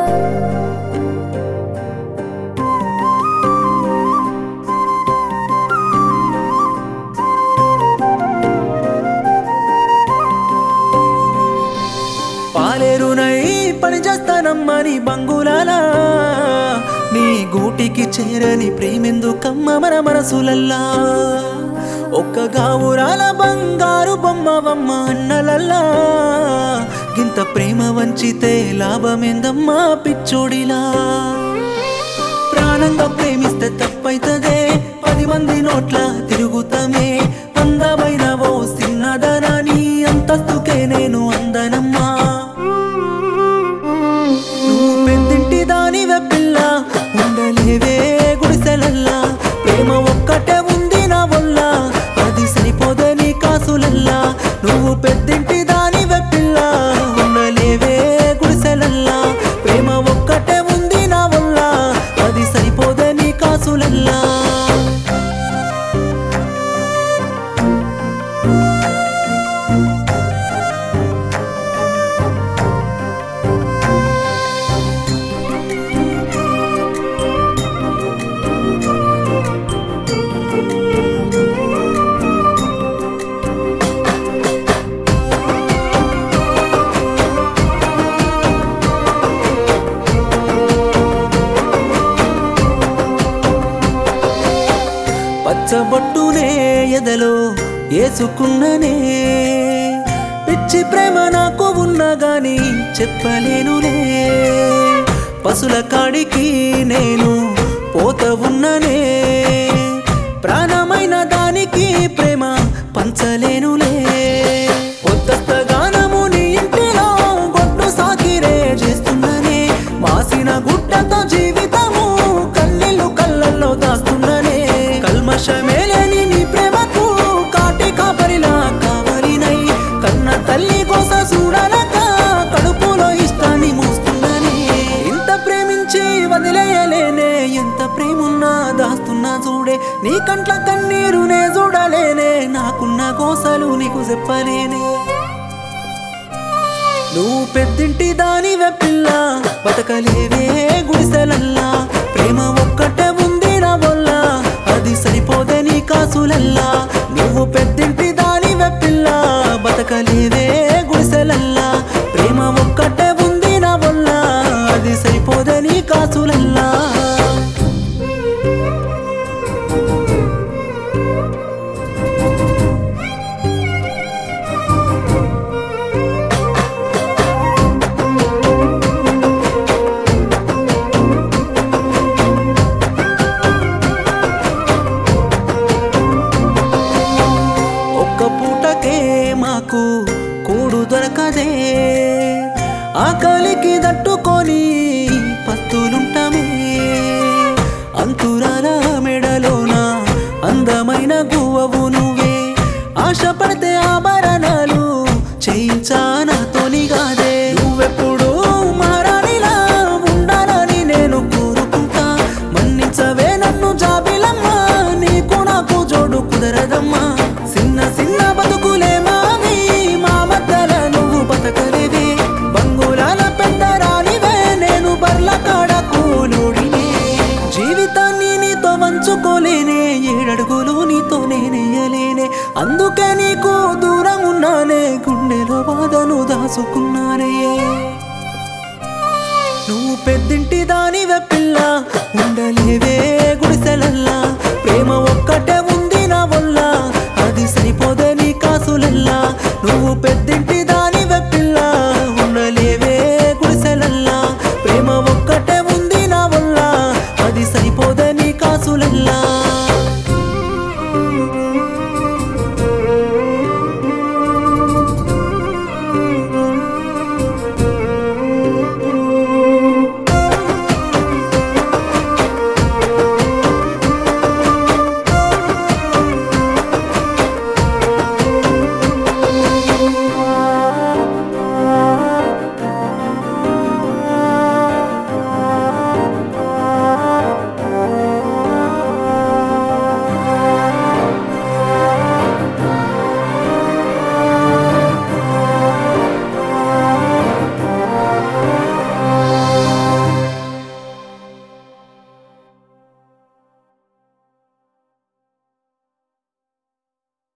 పాలేరునై పని చేస్తానమ్మని బంగులాలా నీ గూటికి చేరని ప్రేమెందుకమ్మ మన మనసులల్లా ఒక్క గావురాల బంగారు బొమ్మవమ్మ అన్నలల్లా గింత ప్రేమ వంచితే లాభమేందమ్మా పిచ్చోడిలా ప్రాణంగా ప్రేమిస్తే తప్పైతదే పది మంది నోట్ల తిరుగుతామే అందమైన ఓ సిన్నదనాని అంతస్తుకే నేను అందనమ్మా నువ్వు పెద్దింటి దానివే పిల్ల ఉండలేవే గుడిసెలల్లా ప్రేమ ఒక్కటే ఉంది నా వల్ల అది సరిపోదే నీ కాసులల్లా నువ్వు పెద్దింటి దానివే పిల్ల ఉండలేవే గుడిసెలల్లా ప్రేమ ఒక్కటే ఉంది నా వల్ల అది సరిపోదే నీ కాసులల్లా పచ్చబొట్టునే ఎదలో ఏసుకున్ననే పిచ్చి ప్రేమ నాకు ఉన్నా గాని చెప్పలేనులే పసుల కాడికి నేను పోత ఉన్ననే ప్రాణమైన దానికి ప్రేమ పంచలేనులే పొద్దస్త గానము నీ ఇంటిలో గొడ్డు సాకిరే చేస్తున్ననే మాసిన గుడ్డతో జీవితము కన్నీళ్ళు కళ్ళల్లో దాస్తున్ననే కల్మషమే లేని నీ ప్రేమకు కాటి కాపరిలా కావలినై కన్న తల్లి కోస చూడనక కడుపులో ఇష్టాన్ని మూస్తున్ననే ఇంత ప్రేమించి వదిలేయలేనే ఎంత ప్రేమున్నా దాస్తున్నా చూడే నీ కంట్ల కన్నీరునే చూడలేనే నాకున్న కోసలు నీకు చెప్పలేనే నువ్వు పెద్దింటి దానివే పిల్ల బతకలేవే గుడిసెలల్లా ప్రేమ ఒక్కటే ఉంది నా వల్ల అది సరిపోదే నీ కాసులల్లా నువ్వు పెద్దింటి దానివే పిల్ల బతకలేవే గుడిసెలల్లా ప్రేమ ఒక్కటే ఉంది నా వల్ల అది సరిపోదే నీ కాసులల్లా ఒక్క పూటకే మాకు కూడు దొరకదే ఆకలికి దట్టుకొని పత్తులుంటామే అంతురాల మెడలోన అందమైన గువ్వవు నువ్వే ఆశపడితే ఆభరణాలు చేయించానాతోని కాదే నువ్వెప్పుడు మారానిలా ఉండాలని నేను కోరుకుంటా మన్నించవే నన్ను జాబిలమ్మా నీకు నాకు జోడు కుదరదమ్మా చిన్న చిన్న బతుకులే మావి మా మధ్యల నువ్వు బతకలేవే బంగుళాల పెద్ద రానివే నేను బర్ల కాడ కూలుడినే జీవితాన్ని నీతో వంచుకోలేనే ఏడడుగులు నీతో నేనేయలేనే అందుకే నీకు దూరం ఉన్నానే గుండెలో బాధను దాచుకున్నానే నువ్వు పెద్దింటి దానివే పిల్ల ఉండలేవే గుడిసెలల్లా ప్రేమ ఒక్కటే